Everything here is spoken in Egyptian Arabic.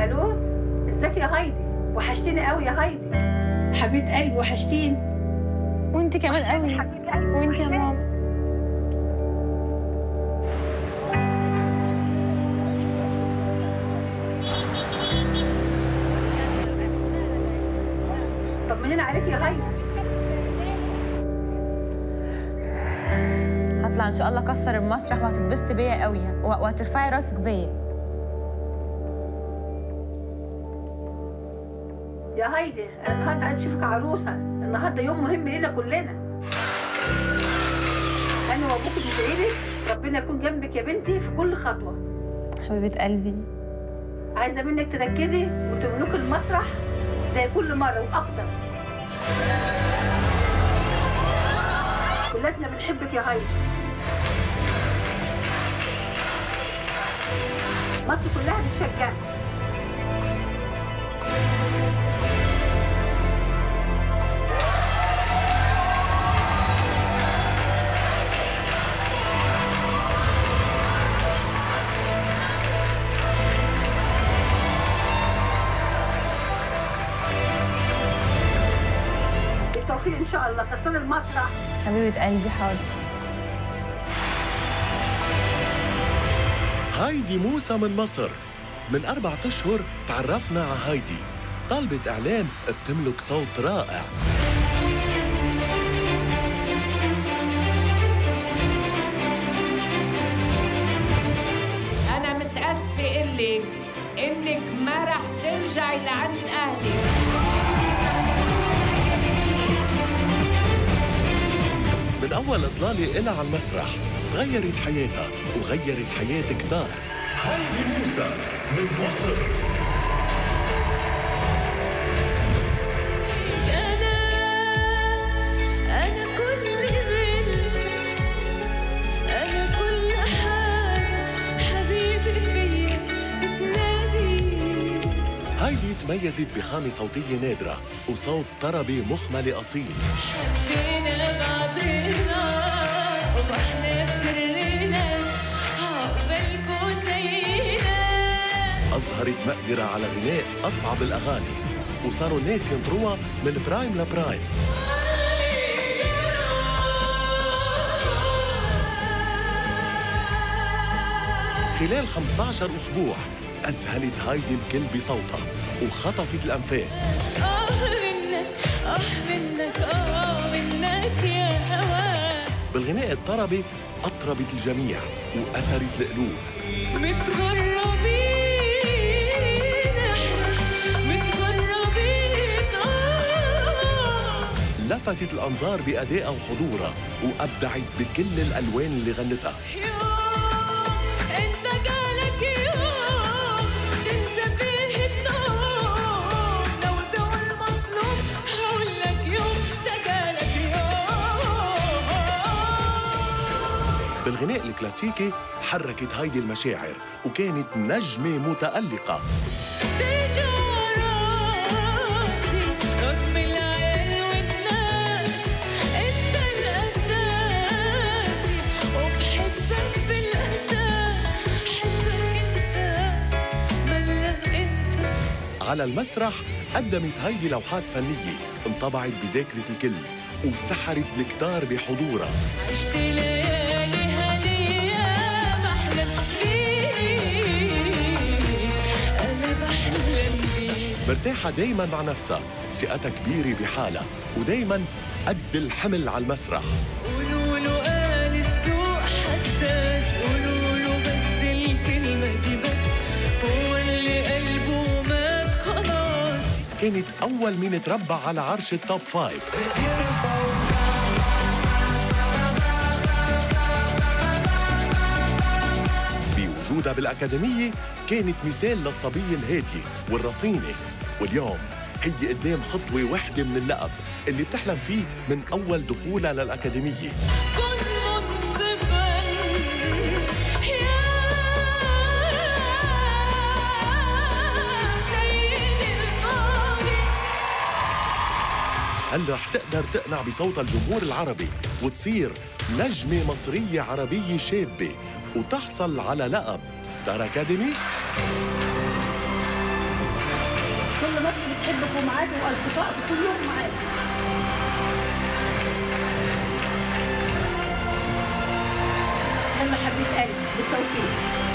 الو ازيك يا هايدي وحشتني قوي يا هايدي حبيبه قلبي وحشتيني وانت كمان قوي وانت يا ماما طمنينا عليك يا هايدي هطلع ان شاء الله اكسر المسرح وهتتبسطي بيا قوي و- وهترفعي راسك بيا يا هايدي انا النهارده عايز اشوفك عروسه النهارده يوم مهم لينا كلنا انا وابوك بندعي لك ربنا يكون جنبك يا بنتي في كل خطوه حبيبه قلبي عايزه منك تركزي وتملكي المسرح زي كل مره واكتر كلاتنا بنحبك يا هايدي مصر كلها بتشجعك بالتوفيق ان شاء الله كسر المسرح حبيبه قلبي حاضر هايدي موسى من مصر من أربعة أشهر تعرفنا على هايدي طالبة إعلام بتملك صوت رائع أنا متأسفة إلك إنك ما رح ترجعي لعند أهلك من أول إطلالة إلها على المسرح غيرت حياتها وغيرت حياة كتار هايدي موسى من مصر انا انا كل بنت انا كل حاجه حبيبي فيا بتنادي هايدي تميزت بخامة صوتية نادرة وصوت طربي مخمل أصيل حبينا بعضنا واحنا سرنا عقبالكوا زينا أظهرت مقدرة على غناء أصعب الأغاني وصاروا الناس ينطروها من برايم لبرايم خلال 15 أسبوع أذهلت هايدي الكل بصوتها وخطفت الأنفاس اه منك اه منك اه منك يا هوا بالغناء الطربي أطربت الجميع وأسرت القلوب متغربين احنا متغربين اه لفتت الأنظار بأدائها وحضورها وأبدعت بكل الألوان اللي غنتها يوم انت جالك يوم تنسى فيه النوم لو دول مظلوم هقول لك يوم ده جالك يوم بالغناء الكلاسيكي حركت هايدي المشاعر وكانت نجمة متألقة تجاراتي رغم العيال والناس انت الاساسي وبحبك بالاساس حبك انت ملا انت على المسرح قدمت هايدي لوحات فنية انطبعت بذاكرة الكل وسحرت الكتار بحضورها عشت ليالي هنية بحلم بيك انا بحلم بيك مرتاحة دايما مع نفسها ثقتها كبيرة بحالها ودايما قد الحمل على المسرح قولوا له قال السوق حساس قولوا له بس الكلمة دي بس هو اللي قلبه مات خلاص كانت أول مين تربع على عرش التوب فايف بوجودها بالأكاديمية كانت مثال للصبية الهادية والرصينة واليوم هي قدام خطوة واحدة من اللقب اللي بتحلم فيه من أول دخولها للأكاديمية كن منصفا يا سيد القاضي هل رح تقدر تقنع بصوت الجمهور العربي وتصير نجمة مصرية عربية شابة وتحصل على لقب ستار أكاديمي؟ مصر بتحبك ومعاك واصدقائك كلهم معاك يلا حبيب قلبي بالتوفيق